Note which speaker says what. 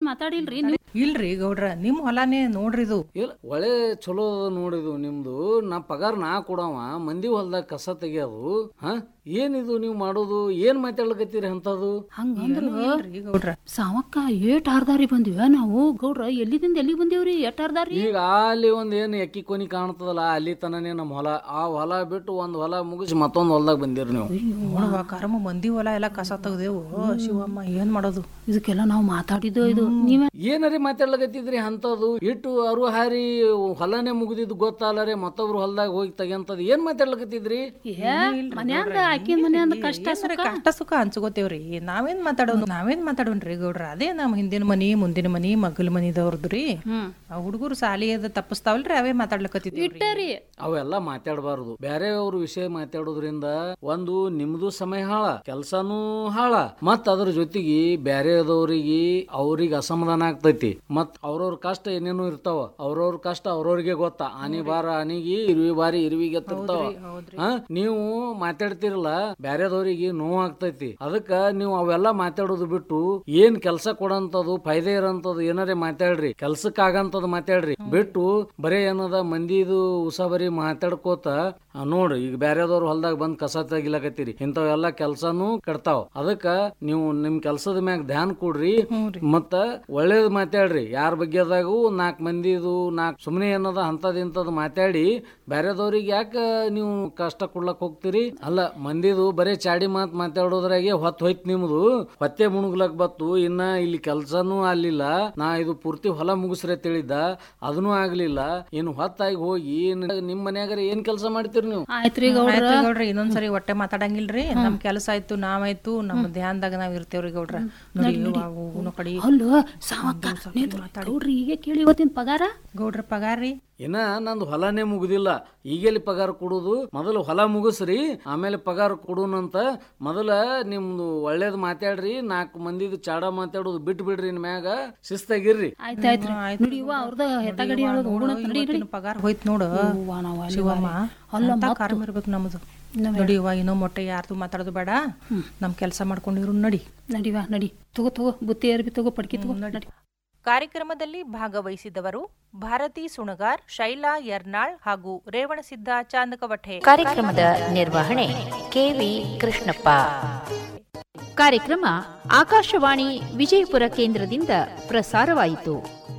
Speaker 1: ಮಾತಾಡಿಲ್ರಿ ನೀವು
Speaker 2: ಇಲ್ರಿ ಗೌಡ್ರ ನಿಮ್ ಹೊಲಾನೇ ನೋಡ್ರಿ ಇದು
Speaker 3: ಇಲ್ಲ ಒಳ್ಳೆ ಚಲೋ ಅದ ನೋಡಿದು ನಿಮ್ದು ನಾ ಪಗಾರ ನಾ ಕೊಡವ ಮಂದಿ ಹೊಲ್ದಾಗ ಕಸ ತೆಗಿಯೋದು ಹಾ ಏನಿದು ನೀವು ಮಾಡೋದು ಏನ್ ಮಾತಾಡ್ಲಕತ್ತೀರಿ ಅಂತದು
Speaker 1: ಹಂಗಂದ್ರ
Speaker 2: ಇಲ್ರಿ ಗೌಡ್ರ
Speaker 1: ಸಾವಕ್ಕ ಏಟ್ ಹಾರ್ದಾರಿ ಬಂದಿವ ನಾವು ಗೌಡ್ರ ಎಲ್ಲಿದಿಂದ ಎಲ್ಲಿಗೆ ಬಂದೇವ್ರಿ ಎಟ್ ಹಾರ್ದಾರಿ
Speaker 3: ಈಗ ಅಲ್ಲಿ ಒಂದ್ ಏನ್ ಎಕ್ಕಿ ಕೊನಿ ಕಾಣ್ತದಲ್ಲ ಅಲ್ಲಿ ತನನೇ ನಮ್ಮ ಹೊಲ ಆ ಹೊಲ ಬಿಟ್ಟು ಒಂದ್ ಹೊಲ ಮುಗಿಸಿ ಮತ್ತೊಂದ್ ಹೊಲ್ದಾಗ ಬಂದಿರಿ ನೀವು
Speaker 2: ನೋಡುವ ಕರ್ಮ ಮಂದಿ ಹೊಲ ಎಲ್ಲ ಕಸ ತೆಗ್ದೇವು ಶಿವಮ್ಮ ಏನ್ ಮಾಡೋದು
Speaker 1: ಇದಕ್ಕೆಲ್ಲ ನಾವು ಮಾತಾಡಿದ್ದು ಇದು ನೀವೇ
Speaker 3: ಏನರಿ ಮಾತಾಡ್ಲಕತ್ತಿದ್ರಿ ಅಂತದು ಇಟ್ಟು ಅರು ಹಾರಿ ಹೊಲನೇ ಮುಗಿದಿದ್ದು ಗೊತ್ತಲ್ಲರೆ ಮತ್ತೊಬ್ರು ಹೊಲ್ದಾಗ ಹೋಗಿ ತೆಗಿಯಂತದ್ ಏನ್ ಮಾತಾಡ್ಲಕತ್ತಿದ್ರಿ
Speaker 1: ಏ ಮನ್ಯಾಂದ ಆಕಿನ ಮನ್ಯಾಂದ ಕಷ್ಟ
Speaker 2: ಏನ್ರಿ ಕಷ್ಟ ಸುಖ ಹಂಚ್ಕೋತೇವ್ರಿ ನಾವೇನ್ ಮಾತಾಡೋದು ನಾವೇನ್ ಮಾತಾಡೋನ್ರಿ ಗೌಡ್ರ ಅದೇ ನಮ್ ಹಿಂದಿನ ಮನಿ ಮುಂದಿನ ಮನಿ ಮಗಲ್ ಮನಿದವ್ರದ್ರಿ
Speaker 1: ಹ್ಮ್
Speaker 2: ಆ ಹುಡುಗರು ಸಾಲಿ ಅದ ತಪ್ಪಿಸ್ತಾವಲ್ರಿ ಅವೇ ಮಾತಾಡ್ಲಕತ್ತಿದ್ವಿ
Speaker 1: ಇಟ್ಟರಿ
Speaker 3: ಅವೆಲ್ಲ ಮಾತಾಡಬಾರ್ದು ಬೇರೆಯವ್ರ ವಿಷಯ ಮಾತಾಡೋದ್ರಿಂದ ಒಂದು ನಿಮ್ದು ಸಮಯ ಹಾಳ ಕೆಲ್ಸನೂ ಹಾಳ ಮತ್ ಅದ್ರ ಜೊತೆಗೆ ಬೇರೆದವ್ರಿಗೆ ಅವ್ರಿಗೆ ಅಸಮಾಧಾನ ಆಗ್ತೈತಿ ಮತ್ ಅವ್ರವ್ರ ಕಷ್ಟ ಏನೇನು ಇರ್ತಾವ ಅವ್ರವ್ರ ಕಷ್ಟ ಅವ್ರವ್ರಿಗೆ ಗೊತ್ತ ಆನಿ ಬಾರ ಆನಿಗೆ ಇರುವಿ ಬಾರಿ ಇರುವಿಗೆ ಎತ್ತಿರ್ತಾವ ಹಾ ನೀವು ಮಾತಾಡ್ತಿರಲ್ಲ ಬ್ಯಾರೆದವ್ರಿಗೆ ನೋವು ಆಗ್ತೈತಿ ಅದಕ್ಕ ನೀವು ಅವೆಲ್ಲ ಮಾತಾಡೋದು ಬಿಟ್ಟು ಏನ್ ಕೆಲ್ಸ ಕೊಡಂತದು ಫೈದೆ ಇರೋಂಥದ್ದು ಏನಾರೇ ಮಾತಾಡ್ರಿ ಕೆಲ್ಸಕ್ ಆಗಂತದ್ ಮಾತಾಡ್ರಿ ಬಿಟ್ಟು ಬರೇ ಏನದ ಮಂದಿದು ಉಸಾಬರಿ ಮಾತಾಡ್ಕೋತ ಆ, ನೋಡ್ರಿ ಈಗ ಬ್ಯಾರೆದವ್ರ ಹೊಲ್ದಾಗ ಬಂದ್ ಕಸ ತೆಗಿಲಕತ್ತೀರಿ ಇಂಥವೆಲ್ಲ ಕೆಲ್ಸನೂ ಕೆಡ್ತಾವ್ ಅದಕ್ಕ ನೀವು ನಿಮ್ ಕೆಲ್ಸದ ಮ್ಯಾಗ ಧ್ಯಾನ ಕೊಡ್ರಿ ಮತ್ತ ಒಳ್ಳೇದ್ ಮಾತಾಡ್ರಿ ಯಾರ ಬಗ್ಗೆದಾಗೂ ನಾಲ್ಕ್ ಮಂದಿದು ನಾಲ್ಕ್ ಸುಮ್ನೆ ಏನದ ಅಂತದ್ ಇಂಥದ್ ಮಾತಾಡಿ ಬ್ಯಾರೆದವ್ರಿಗೆ ಯಾಕ ನೀವು ಕಷ್ಟ ಕೊಡ್ಲಕ್ ಹೋಗ್ತೀರಿ ಅಲ್ಲ ಮಂದಿದು ಬರೇ ಚಾಡಿ ಮಾತ್ ಮಾತಾಡೋದ್ರಾಗೆ ಹೊತ್ ಹೋಯ್ತ್ ನಿಮ್ದು ಹೊತ್ತೆ ಮುಣಗ್ಲಕ್ ಬತ್ತು ಇನ್ನ ಇಲ್ಲಿ ಕೆಲ್ಸನೂ ಆಗ್ಲಿಲ್ಲ ನಾ ಇದು ಪೂರ್ತಿ ಹೊಲ ಮುಗಿಸ್ರೆ ತಿಳಿದ ಅದನ್ನೂ ಆಗ್ಲಿಲ್ಲ ಇನ್ನು ಹೊತ್ತಾಗಿ ಹೋಗಿ ಏನ್ ನಿಮ್ ಮನ್ಯಾಗಾರ ಏನ್ ಕೆಲಸ ಮಾಡ್ತೀರಿ ನೀವು
Speaker 1: ಆಯ್ತ್ರಿ ಗೌಡ್ರ
Speaker 2: ಆಯ್ತ್ರಿ ಗೌಡ್ರ ಇನ್ನೊಂದ್ಸರಿ ಹೊಟ್ಟೆ ಮಾತಾಡಂಗಿಲ್ರಿ ನಮ್ ಕೆಲಸ ಆಯ್ತು ನಾವಾಯ್ತು ನಮ್ ಧ್ಯಾನದಾಗ ನಾವ್ ಇರ್ತೇವ್ರಿ ಗೌಡ್ರ ನೋಡಿ ಹೋಗುನು ಕಡಿ
Speaker 1: ಅಲ್ಲೋ ಸಾವಕ್ಕ ನಿಂದ್ರು. ಗೌಡ್ರಿ ಈಗ ಕೇಳಿ ಇವತ್ತಿನ ಪಗಾರ
Speaker 2: ಗೌಡ್ರ ಪಗಾರ್ರಿ
Speaker 3: ಇನ್ನ ನಂದು ಹೊಲನೇ ಮುಗುದಿಲ್ಲ ಈಗೆಲ್ಲಿ ಪಗಾರ ಕೊಡುದು ಮೊದಲು ಹೊಲ ಮುಗಿಸ್ರಿ ಆಮೇಲೆ ಪಗಾರ ಕೊಡುನಂತ ಮೊದಲ ನಿಮ್ದು ಒಳ್ಳೇದ್ ಮಾತಾಡ್ರಿ ನಾಲ್ಕು ಮಂದಿದು ಚಾಡ ಮಾತಾಡೋದು ಬಿಟ್ಟು ಬಿಡ್ರಿ ಇನ್ ಮ್ಯಾಗ ಶಿಸ್ತಾಗಿರ್ರಿ
Speaker 1: ಆಯ್ತಾಯ್ತ್ರಿ ನೋಡಿ ಇವ ಅವ್ರದ ಹೆತ್ತಗಡಿ ಒಳಗ ಹೋಗೋಣ ನಡಿ ನಡಿ
Speaker 2: ಇವತ್ತಿನ ಪಗಾರ ಹೋಯ್ತು ನೋಡು
Speaker 1: ಅವ್ವ ನಾವ್ ಅಲ್ಲಿ
Speaker 2: ಶಿವಮ್ಮ
Speaker 1: ಅಲ್ಲ
Speaker 2: ಅಂತ ಕಾರಣ ಇರ್ಬೇಕು ನಮ್ದು ನೋಡಿ ಇವ ಇನ್ನೋ ಮೊಟ್ಟೆ ಯಾರ್ದು ಮಾತಾಡೋದು ಬೇಡ ನಮ್ ಕೆಲಸ ಮಾಡ್ಕೊಂಡಿರು ನಡಿ
Speaker 1: ನಡಿವಾ ನಡಿ ತಗೋ ತಗೋ ಬುತ್ತಿ ಅರ್ಬಿ ತಗೋ ಪಡ್ಕಿ ತಗೋ ನಡಿ
Speaker 4: ಕಾರ್ಯಕ್ರಮದಲ್ಲಿ ಭಾಗವಹಿಸಿದವರು ಭಾರತಿ ಸುಣಗಾರ್ ಶೈಲಾ ಯರ್ನಾಳ್ ಹಾಗೂ ರೇವಣಸಿದ್ದ ಚಾಂದಕವಠೆ
Speaker 5: ಕಾರ್ಯಕ್ರಮದ ನಿರ್ವಹಣೆ ಕೆವಿ ಕೃಷ್ಣಪ್ಪ ಕಾರ್ಯಕ್ರಮ ಆಕಾಶವಾಣಿ ವಿಜಯಪುರ ಕೇಂದ್ರದಿಂದ ಪ್ರಸಾರವಾಯಿತು